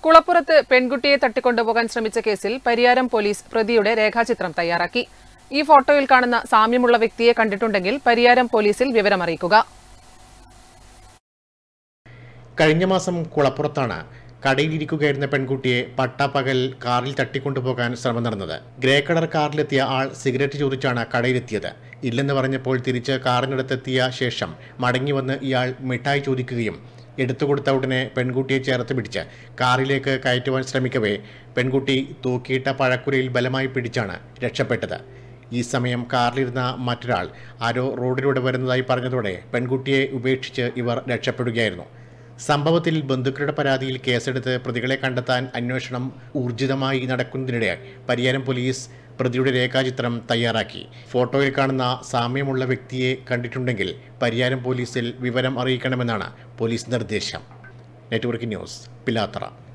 കുളപ്പുറത്ത് പെൺകുട്ടിയെ തട്ടിക്കൊണ്ടുപോകാൻ ശ്രമിച്ച കേസിൽ പരിയാരം പോലീസ് പ്രതിയുടെ രേഖാചിത്രം തയ്യാറാക്കി ഈ ഫോട്ടോയിൽ കാണുന്ന സാമ്യമുള്ള വ്യക്തിയെ കണ്ടിട്ടുണ്ടെങ്കിൽ പരിയാരം പോലീസിൽ വിവരമറിയിക്കുക കഴിഞ്ഞ മാസം കുളപ്പുറത്താണ് കടയിലിരിക്കുകയായിരുന്ന പെൺകുട്ടിയെ പട്ടാപ്പകൽ കാറിൽ തട്ടിക്കൊണ്ടുപോകാൻ ശ്രമം നടന്നത് ഗ്രേ കളർ കാറിലെത്തിയ ആൾ സിഗരറ്റ് ചോദിച്ചാണ് കടയിലെത്തിയത് ഇല്ലെന്ന് പറഞ്ഞപ്പോൾ തിരിച്ച് കാറിനടുത്തെത്തിയ ശേഷം മടങ്ങി വന്ന് ഇയാൾ മിഠായി ചോദിക്കുകയും എടുത്തുകൊടുത്ത ഉടനെ പെൺകുട്ടിയെ ചേർത്ത് പിടിച്ച് കാറിലേക്ക് കയറ്റുവാൻ ശ്രമിക്കവേ പെൺകുട്ടി തൂക്കിയിട്ട പഴക്കുരയിൽ ബലമായി പിടിച്ചാണ് രക്ഷപ്പെട്ടത് ഈ സമയം കാറിലിരുന്ന മറ്റൊരാൾ ആരോ റോഡിലൂടെ വരുന്നതായി പറഞ്ഞതോടെ പെൺകുട്ടിയെ ഉപേക്ഷിച്ച് ഇവർ രക്ഷപ്പെടുകയായിരുന്നു സംഭവത്തിൽ ബന്ധുക്കളുടെ പരാതിയിൽ കേസെടുത്ത് പ്രതികളെ കണ്ടെത്താൻ അന്വേഷണം ഊർജിതമായി നടക്കുന്നതിനിടെ പരിയാരം പോലീസ് പ്രതിയുടെ രേഖാചിത്രം തയ്യാറാക്കി ഫോട്ടോയിൽ കാണുന്ന സാമ്യമുള്ള വ്യക്തിയെ കണ്ടിട്ടുണ്ടെങ്കിൽ പരിയാരം പോലീസിൽ വിവരം അറിയിക്കണമെന്നാണ് പോലീസ് നിർദ്ദേശം നെറ്റ്വർക്ക് ന്യൂസ് പിലാത്തറ